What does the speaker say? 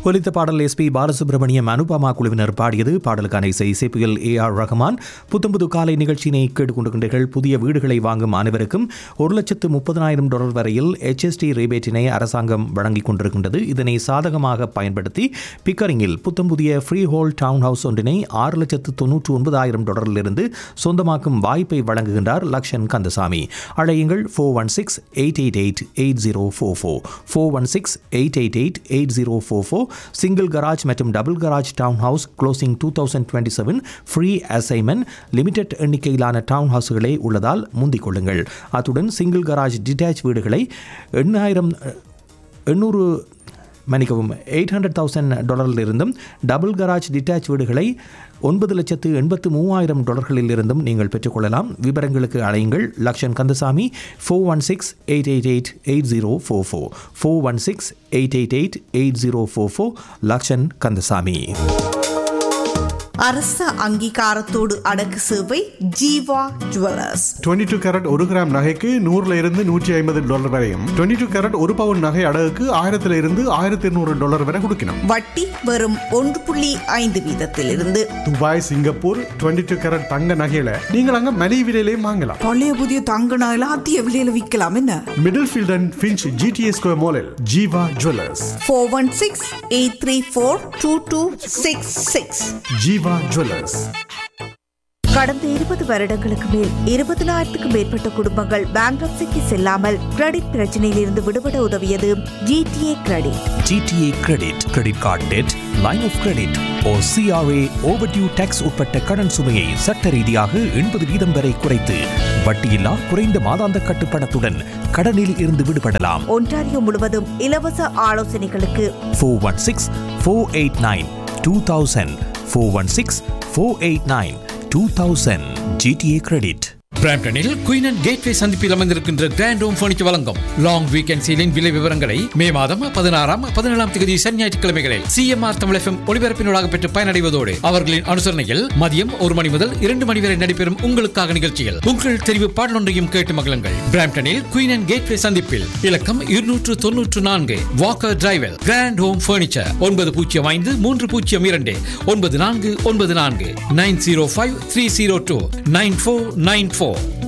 ஒலித்த பாடல் எஸ்பி பாலசுப்ரமணியம் அனுபமா குழுவினர் பாடியது பாடலுக்கான இசை இசைப்புயல் ஏ ஆர் ரஹ்மான் புத்தம்புது காலை நிகழ்ச்சியினை கேட்டுக்கொண்டிருக்கின்றீர்கள் புதிய வீடுகளை வாங்கும் அனைவருக்கும் ஒரு லட்சத்து முப்பதனாயிரம் டாலர் வரையில் HST ரீபேட்டினை அரசாங்கம் வழங்கிக் கொண்டிருக்கின்றது இதனை சாதகமாக பயன்படுத்தி பிக்கரிங்கில் புத்தம் புதிய ஃப்ரீ ஹோல் டவுன் ஹவுஸ் ஒன்றினை ஆறு லட்சத்து தொன்னூற்று ஒன்பதாயிரம் டாலரிலிருந்து சொந்தமாக்கும் வாய்ப்பை வழங்குகின்றார் லக்ஷன் கந்தசாமி அழையுங்கள் four one six eight eight eight eight zero four four four one six eight eight eight eight zero four four single garage மற்றும் double garage town house closing two thousand twenty seven free assignment limited எண்ணிக்கையிலான town ஹவுஸ்களே உள்ளதால் முந்திக் கொள்ளுங்கள் அத்துடன் single garage detached வீடுகளை எண்ணாயிரம் எண்ணூறு மன்னிக்கவும் எயிட் ஹண்ட்ரட் தௌசண்ட் டாலரிலிருந்தும் டபுள் கராஜ் டிட்டாச் வீடுகளை ஒன்பது லட்சத்து எண்பத்து மூவாயிரம் டாலர்களில் இருந்தும் நீங்கள் பெற்றுக்கொள்ளலாம் விவரங்களுக்கு அழையுங்கள் Lakshan Kandasamy four one six eight eight eight eight zero four four four one six eight eight eight eight zero four four Lakshan Kandasamy அரச அங்கீகாரத்தோடு அடக்கு சேவை ஜீவா ஜுவல்லர்ஸ் 22 டூ கேரட் ஒரு கிராம் நகைக்கு நூறுல இருந்து நூற்றி ஐம்பது டாலர் வரையும் 22 டூ கேரட் ஒரு பவுன் நகை அடகுக்கு ஆயிரத்துல இருந்து ஆயிரத்தி இருநூறு டாலர் வரை கொடுக்கணும் வட்டி வெறும் ஒன்று புள்ளி ஐந்து வீதத்திலிருந்து துபாய் சிங்கப்பூர் 22 டூ கேரட் தங்க நகையில நீங்கள் அங்க மலிவு விலையிலையும் வாங்கலாம் பழைய புதிய தங்க நகையில அதிக விலையில விற்கலாம் என்ன Middlefield and Finch G T S square மாலில் Jeeva jewellers four one six eight three four two two six six Jeeva jewellers கடந்த இருபது வருடங்களுக்கு மேல் இருபதனாயிரத்துக்கும் மேற்பட்ட குடும்பங்கள் பேங்க்ரப்சிக்கு செல்லாமல் கிரெடிட் பிரச்சனையிலிருந்து விடுபட உதவியது G T A credit G T A credit credit card debt line of credit or C R A overdue tax உட்பட்ட கடன் சுமையை சட்ட ரீதியாக எண்பது வீதம் வரை குறைத்து வட்டியில்லா குறைந்த மாதாந்த கட்டுப்பணத்துடன் கடனில் இருந்து விடுபடலாம் ஒன்டாரியோ முழுவதும் இலவச ஆலோசனைகளுக்கு four one six four eight nine two thousand four one six four eight nine two thousand G T A credit பிராம்டனில் குயின் அண்ட் கேட்வே சந்திப்பில் அமைந்திருக்கின்ற கிராண்ட் ஹோம் ஃபர்னிச்சர் வழங்கும் லாங் வீக்கெண்ட் சீலின் விலை விவரங்களை மே மாதம் பதினாறாம் பதினேழாம் தேதி சனி ஞாயிற்றுக்கிழமைகளில் சிஎம்ஆர் தமிழ் எஃப்எம் ஒளிபரப்பினூடாக பெற்று பயனடைவதோடு அவர்களின் அனுசரணையில் மதியம் ஒரு மணி முதல் இரண்டு மணி வரை நடைபெறும் உங்களுக்காக நிகழ்ச்சியில் உங்கள் தெரிவு பாடலொன்றையும் கேட்டு மகிழுங்கள் பிராம்டனில் குயின் அண்ட் கேட்வே சந்திப்பில் இலக்கம் இருநூற்று தொன்னூற்று நான்கு Walker drive grand home furniture ஒன்பது பூஜ்ஜியம் ஐந்து மூன்று பூஜ்ஜியம் இரண்டு ஒன்பது நான்கு ஒன்பது நான்கு nine zero five three zero two nine four nine four